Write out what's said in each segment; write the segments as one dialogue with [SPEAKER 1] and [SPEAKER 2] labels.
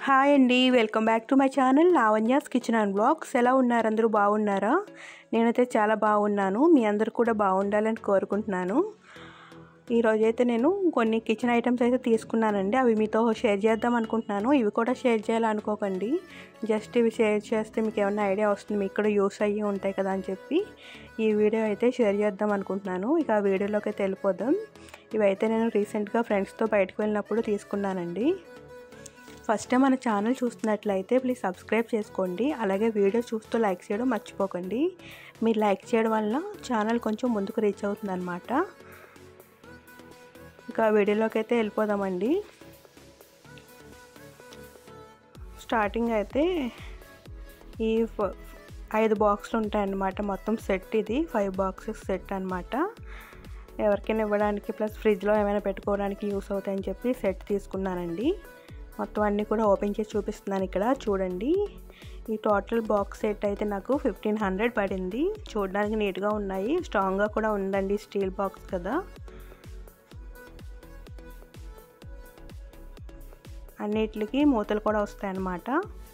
[SPEAKER 1] hi అండి welcome back to my channel Lavanya's kitchen and blogs ఎలా ఉన్నారు అందరూ బాగున్నారా నేనైతే చాలా బాగున్నాను మీ అందరూ కూడా బాగుండాలని కోరుకుంటున్నాను ఈరోజైతే నేను కొన్ని కిచెన్ ఐటమ్స్ అయితే తీసుకున్నానండి అవి మీతో షేర్ చేద్దాం అనుకుంటున్నాను ఇవి కూడా షేర్ చేయాలనుకోకండి జస్ట్ ఇవి షేర్ చేస్తే మీకు ఏమైనా ఐడియా వస్తుంది మీకు కూడా యూస్ అయ్యి ఉంటాయి కదా అని చెప్పి ఈ వీడియో అయితే షేర్ చేద్దాం అనుకుంటున్నాను ఇక ఆ వీడియోలోకి అయితే వెళ్ళిపోదాం ఇవైతే నేను రీసెంట్గా ఫ్రెండ్స్తో బయటకు వెళ్ళినప్పుడు తీసుకున్నానండి ఫస్ట్ టైం మన ఛానల్ చూస్తున్నట్లయితే ప్లీజ్ సబ్స్క్రైబ్ చేసుకోండి అలాగే వీడియో చూస్తూ లైక్ చేయడం మర్చిపోకండి మీరు లైక్ చేయడం వల్ల ఛానల్ కొంచెం ముందుకు రీచ్ అవుతుంది అనమాట ఇంకా వీడియోలోకి అయితే వెళ్ళిపోదామండి స్టార్టింగ్ అయితే ఈ ఐదు బాక్సులు ఉంటాయన్నమాట మొత్తం సెట్ ఇది ఫైవ్ బాక్సెస్ సెట్ అనమాట ఎవరికైనా ఇవ్వడానికి ప్లస్ ఫ్రిడ్జ్లో ఏమైనా పెట్టుకోవడానికి యూస్ అవుతాయని చెప్పి సెట్ తీసుకున్నానండి మొత్తం అన్నీ కూడా ఓపెన్ చేసి చూపిస్తున్నాను ఇక్కడ చూడండి ఈ టోటల్ బాక్స్ సెట్ అయితే నాకు ఫిఫ్టీన్ హండ్రెడ్ పడింది చూడడానికి నీట్గా ఉన్నాయి స్ట్రాంగ్గా కూడా ఉందండి స్టీల్ బాక్స్ కదా అన్నిటికి మూతలు కూడా వస్తాయన్నమాట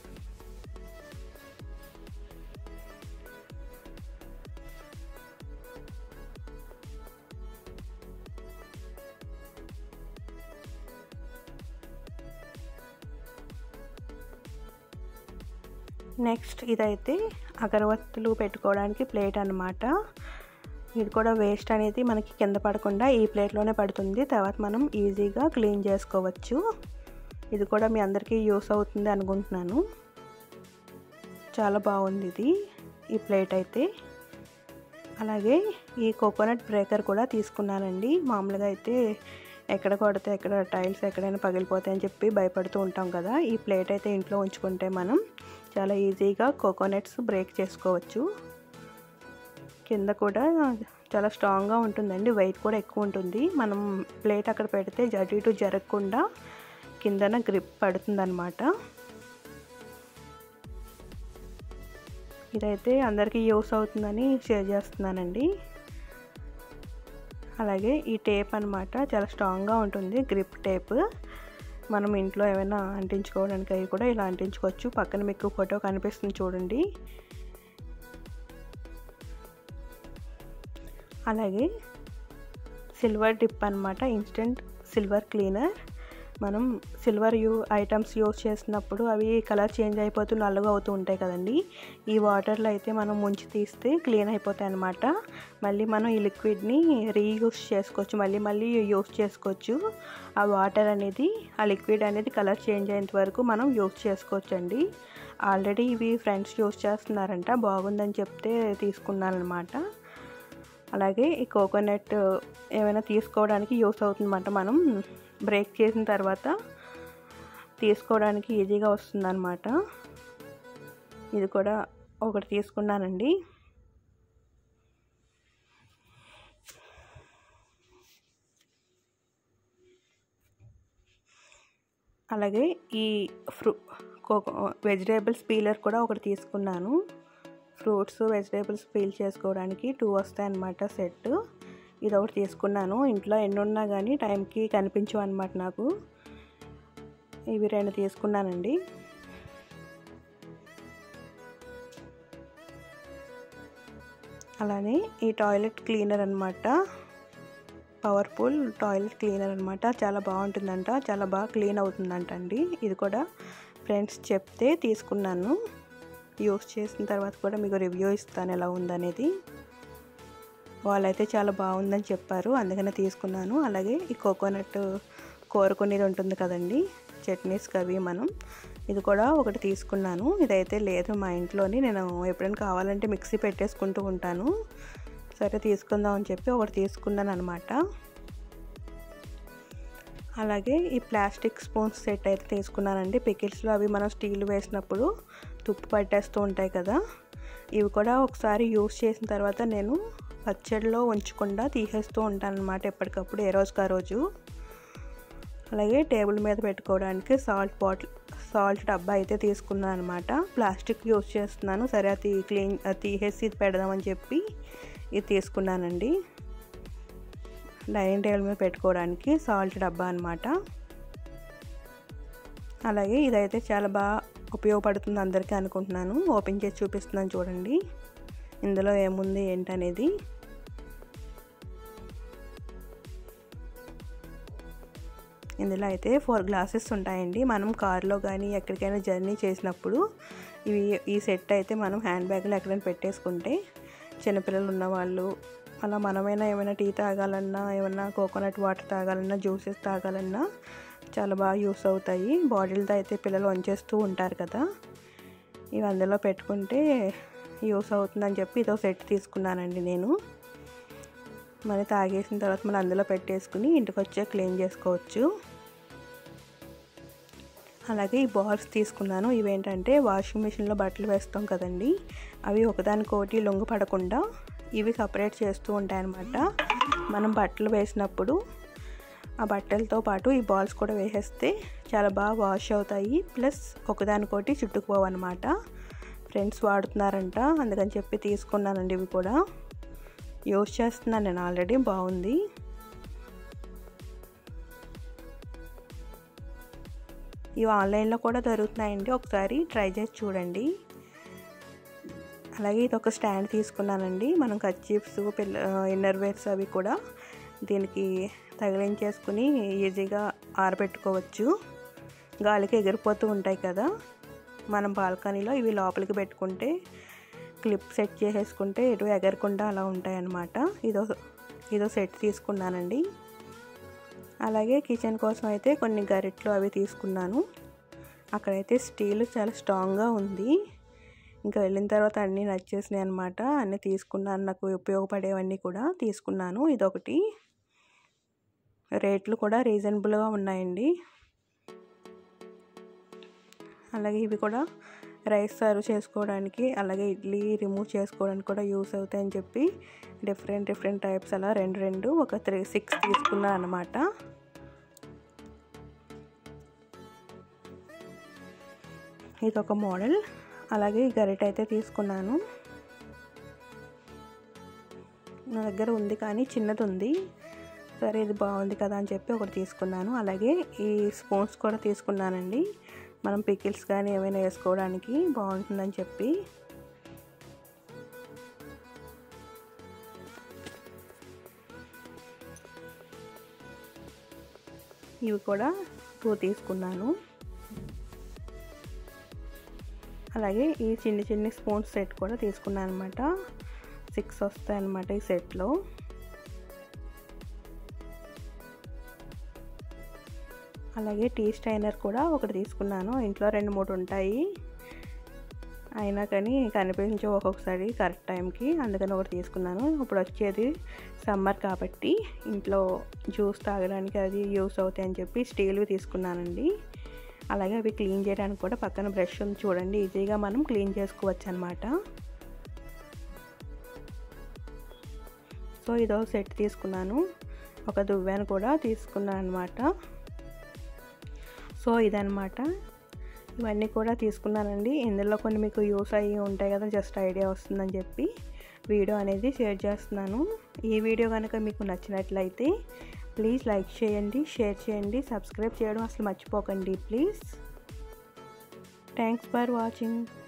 [SPEAKER 1] నెక్స్ట్ ఇదైతే అగరవత్తులు పెట్టుకోవడానికి ప్లేట్ అనమాట ఇది కూడా వేస్ట్ అనేది మనకి కింద పడకుండా ఈ ప్లేట్లోనే పడుతుంది తర్వాత మనం ఈజీగా క్లీన్ చేసుకోవచ్చు ఇది కూడా మీ అందరికీ యూస్ అవుతుంది అనుకుంటున్నాను చాలా బాగుంది ఇది ఈ ప్లేట్ అయితే అలాగే ఈ కోకోనట్ బ్రేకర్ కూడా తీసుకున్నానండి మామూలుగా అయితే ఎక్కడ కొడితే ఎక్కడ టైల్స్ ఎక్కడైనా పగిలిపోతాయి అని చెప్పి భయపడుతూ ఉంటాం కదా ఈ ప్లేట్ అయితే ఇంట్లో ఉంచుకుంటే మనం చాలా ఈజీగా కోకోనట్స్ బ్రేక్ చేసుకోవచ్చు కింద కూడా చాలా స్ట్రాంగ్గా ఉంటుందండి వెయిట్ కూడా ఎక్కువ ఉంటుంది మనం ప్లేట్ అక్కడ పెడితే జటు ఇటు జరగకుండా కిందన గ్రిప్ పడుతుందన్నమాట ఇదైతే అందరికీ యూస్ అవుతుందని షేర్ చేస్తున్నానండి అలాగే ఈ టేప్ అనమాట చాలా స్ట్రాంగ్గా ఉంటుంది గ్రిప్ టేప్ మనం ఇంట్లో ఏమైనా అంటించుకోవడానికి అవి కూడా ఇలా అంటించుకోవచ్చు పక్కన మీకు ఫోటో కనిపిస్తుంది చూడండి అలాగే సిల్వర్ డిప్ అనమాట ఇన్స్టెంట్ సిల్వర్ క్లీనర్ మనం సిల్వర్ యూ ఐటమ్స్ యూస్ చేసినప్పుడు అవి కలర్ చేంజ్ అయిపోతూ నల్లగా అవుతూ ఉంటాయి కదండి ఈ వాటర్లో అయితే మనం ముంచి తీస్తే క్లీన్ అయిపోతాయి అనమాట మళ్ళీ మనం ఈ లిక్విడ్ని రీయూస్ చేసుకోవచ్చు మళ్ళీ మళ్ళీ యూస్ చేసుకోవచ్చు ఆ వాటర్ అనేది ఆ లిక్విడ్ అనేది కలర్ చేంజ్ అయ్యేంత వరకు మనం యూస్ చేసుకోవచ్చు అండి ఆల్రెడీ ఇవి ఫ్రెండ్స్ యూస్ చేస్తున్నారంట బాగుందని చెప్తే తీసుకున్నాను అనమాట అలాగే ఈ కోకోనట్ ఏమైనా తీసుకోవడానికి యూస్ అవుతుందన్నమాట మనం బ్రేక్ చేసిన తర్వాత తీసుకోవడానికి ఈజీగా వస్తుందన్నమాట ఇది కూడా ఒకటి తీసుకున్నానండి అలాగే ఈ ఫ్రూ కోకో వెజిటేబుల్స్ పీలర్ కూడా ఒకటి తీసుకున్నాను ఫ్రూట్స్ వెజిటేబుల్స్ పీల్ చేసుకోవడానికి టూ వస్తాయన్నమాట సెట్ ఇది ఒకటి తీసుకున్నాను ఇంట్లో ఎన్ని ఉన్నా కానీ టైంకి కనిపించవు అనమాట నాకు ఇవి రెండు తీసుకున్నానండి అలానే ఈ టాయిలెట్ క్లీనర్ అనమాట పవర్ఫుల్ టాయిలెట్ క్లీనర్ అనమాట చాలా బాగుంటుందంట చాలా బాగా క్లీన్ అవుతుందంట అండి ఇది కూడా ఫ్రెండ్స్ చెప్తే తీసుకున్నాను యూస్ చేసిన తర్వాత కూడా మీకు రివ్యూ ఇస్తాను ఎలా ఉందనేది వాళ్ళైతే చాలా బాగుందని చెప్పారు అందుకనే తీసుకున్నాను అలాగే ఈ కోకోనట్ కోరుకునేది ఉంటుంది కదండి చట్నీస్ అవి మనం ఇది కూడా ఒకటి తీసుకున్నాను ఇదైతే లేదు మా ఇంట్లోని నేను ఎప్పుడైనా కావాలంటే మిక్సీ పెట్టేసుకుంటూ ఉంటాను సరే తీసుకుందాం అని చెప్పి ఒకటి తీసుకున్నాను అనమాట అలాగే ఈ ప్లాస్టిక్ స్పూన్స్ సెట్ అయితే తీసుకున్నానండి పికిల్స్లో అవి మనం స్టీల్ వేసినప్పుడు తుప్పు పట్టేస్తూ ఉంటాయి కదా ఇవి కూడా ఒకసారి యూస్ చేసిన తర్వాత నేను పచ్చడిలో ఉంచకుండా తీసేస్తూ ఉంటాను అనమాట ఎప్పటికప్పుడు ఏ రోజుకి ఆ రోజు అలాగే టేబుల్ మీద పెట్టుకోవడానికి సాల్ట్ బాటిల్ సాల్ట్ డబ్బా అయితే తీసుకున్నాను అనమాట ప్లాస్టిక్ యూస్ చేస్తున్నాను సరే అది క్లీన్ తీసేసి ఇది పెడదామని చెప్పి ఇది తీసుకున్నానండి డైనింగ్ టేబుల్ మీద పెట్టుకోవడానికి సాల్ట్ డబ్బా అనమాట అలాగే ఇదైతే చాలా బాగా ఉపయోగపడుతుంది అందరికీ అనుకుంటున్నాను ఓపెన్ చేసి చూపిస్తున్నాను చూడండి ఇందులో ఏముంది ఏంటనేది ఇందులో అయితే ఫోర్ గ్లాసెస్ ఉంటాయండి మనం కార్లో కానీ ఎక్కడికైనా జర్నీ చేసినప్పుడు ఇవి ఈ సెట్ అయితే మనం హ్యాండ్ బ్యాగ్లో ఎక్కడైనా పెట్టేసుకుంటే చిన్నపిల్లలు ఉన్నవాళ్ళు అలా మనమైనా ఏమైనా టీ తాగాలన్నా ఏమైనా కోకోనట్ వాటర్ తాగాలన్నా జ్యూసెస్ తాగాలన్నా చాలా బాగా యూస్ అవుతాయి బాటిల్తో అయితే పిల్లలు వంచేస్తూ ఉంటారు కదా ఇవి అందులో పెట్టుకుంటే యూస్ అవుతుందని చెప్పి ఇదో సెట్ తీసుకున్నానండి నేను మరి తాగేసిన తర్వాత మనం అందులో పెట్టేసుకుని ఇంటికి వచ్చే క్లీన్ చేసుకోవచ్చు అలాగే ఈ బాల్స్ తీసుకున్నాను ఇవేంటంటే వాషింగ్ మిషన్లో బట్టలు వేస్తాం కదండి అవి ఒకదానికోటి లొంగు పడకుండా ఇవి సపరేట్ చేస్తూ ఉంటాయన్నమాట మనం బట్టలు వేసినప్పుడు ఆ బట్టలతో పాటు ఈ బాల్స్ కూడా వేసేస్తే చాలా బాగా వాష్ అవుతాయి ప్లస్ ఒకదానికోటి చుట్టుకుపోవు అనమాట ఫ్రెండ్స్ వాడుతున్నారంట అందుకని చెప్పి తీసుకున్నానండి ఇవి కూడా యూస్ చేస్తున్నాను నేను ఆల్రెడీ బాగుంది ఇవి ఆన్లైన్లో కూడా దొరుకుతున్నాయండి ఒకసారి ట్రై చేసి చూడండి అలాగే ఇది ఒక స్టాండ్ తీసుకున్నానండి మనం కచ్చీప్స్ పిల్ల ఇన్నర్ వేర్స్ అవి కూడా దీనికి తగిలించేసుకుని ఈజీగా ఆరబెట్టుకోవచ్చు గాలికి ఎగిరిపోతూ ఉంటాయి కదా మనం బాల్కనీలో ఇవి లోపలికి పెట్టుకుంటే క్లిప్ సెట్ చేసేసుకుంటే ఎటు ఎగరకుండా అలా ఉంటాయి అన్నమాట ఇదో ఇదో సెట్ తీసుకున్నానండి అలాగే కిచెన్ కోసం అయితే కొన్ని గరిట్లు అవి తీసుకున్నాను అక్కడైతే స్టీల్ చాలా స్ట్రాంగ్గా ఉంది ఇంకా వెళ్ళిన తర్వాత అన్నీ నచ్చేసినాయి అనమాట అన్నీ తీసుకున్నాను నాకు ఉపయోగపడేవన్నీ కూడా తీసుకున్నాను ఇదొకటి రేట్లు కూడా రీజనబుల్గా ఉన్నాయండి అలాగే ఇవి కూడా రైస్ సర్వ్ చేసుకోవడానికి అలాగే ఇడ్లీ రిమూవ్ చేసుకోవడానికి కూడా యూస్ అవుతాయని చెప్పి డిఫరెంట్ డిఫరెంట్ టైప్స్ అలా రెండు రెండు ఒక త్రీ సిక్స్ తీసుకున్నాను అనమాట ఇది ఒక మోడల్ అలాగే ఈ గరిట అయితే తీసుకున్నాను నా దగ్గర ఉంది కానీ చిన్నది ఉంది సరే ఇది బాగుంది కదా అని చెప్పి ఒకటి తీసుకున్నాను అలాగే ఈ స్పూన్స్ కూడా తీసుకున్నానండి మనం పికిల్స్ కానీ ఏమైనా వేసుకోవడానికి బాగుంటుందని చెప్పి ఇవి కూడా టూ తీసుకున్నాను అలాగే ఈ చిన్ని చిన్ని స్పూన్స్ సెట్ కూడా తీసుకున్నాను అనమాట సిక్స్ వస్తాయి అన్నమాట ఈ సెట్లో అలాగే టీ స్టైనర్ కూడా ఒకటి తీసుకున్నాను ఇంట్లో రెండు మూడు ఉంటాయి అయినా కానీ కనిపించవు ఒక్కొక్కసారి కరెక్ట్ టైంకి అందుకని ఒకటి తీసుకున్నాను ఇప్పుడు వచ్చేది సమ్మర్ కాబట్టి ఇంట్లో జ్యూస్ తాగడానికి అది యూస్ అవుతాయి అని చెప్పి స్టీల్వి తీసుకున్నానండి అలాగే అవి క్లీన్ చేయడానికి కూడా పక్కన బ్రష్ ఉంది చూడండి ఈజీగా మనం క్లీన్ చేసుకోవచ్చు అనమాట సో ఇదో సెట్ తీసుకున్నాను ఒక దువ్వాను కూడా తీసుకున్నాను అనమాట సో ఇదనమాట ఇవన్నీ కూడా తీసుకున్నానండి ఇందులో కొన్ని మీకు యూస్ అయ్యి ఉంటాయి కదా జస్ట్ ఐడియా వస్తుందని చెప్పి వీడియో అనేది షేర్ చేస్తున్నాను ఈ వీడియో కనుక మీకు నచ్చినట్లయితే ప్లీజ్ లైక్ చేయండి షేర్ చేయండి సబ్స్క్రైబ్ చేయడం అసలు మర్చిపోకండి ప్లీజ్ థ్యాంక్స్ ఫర్ వాచింగ్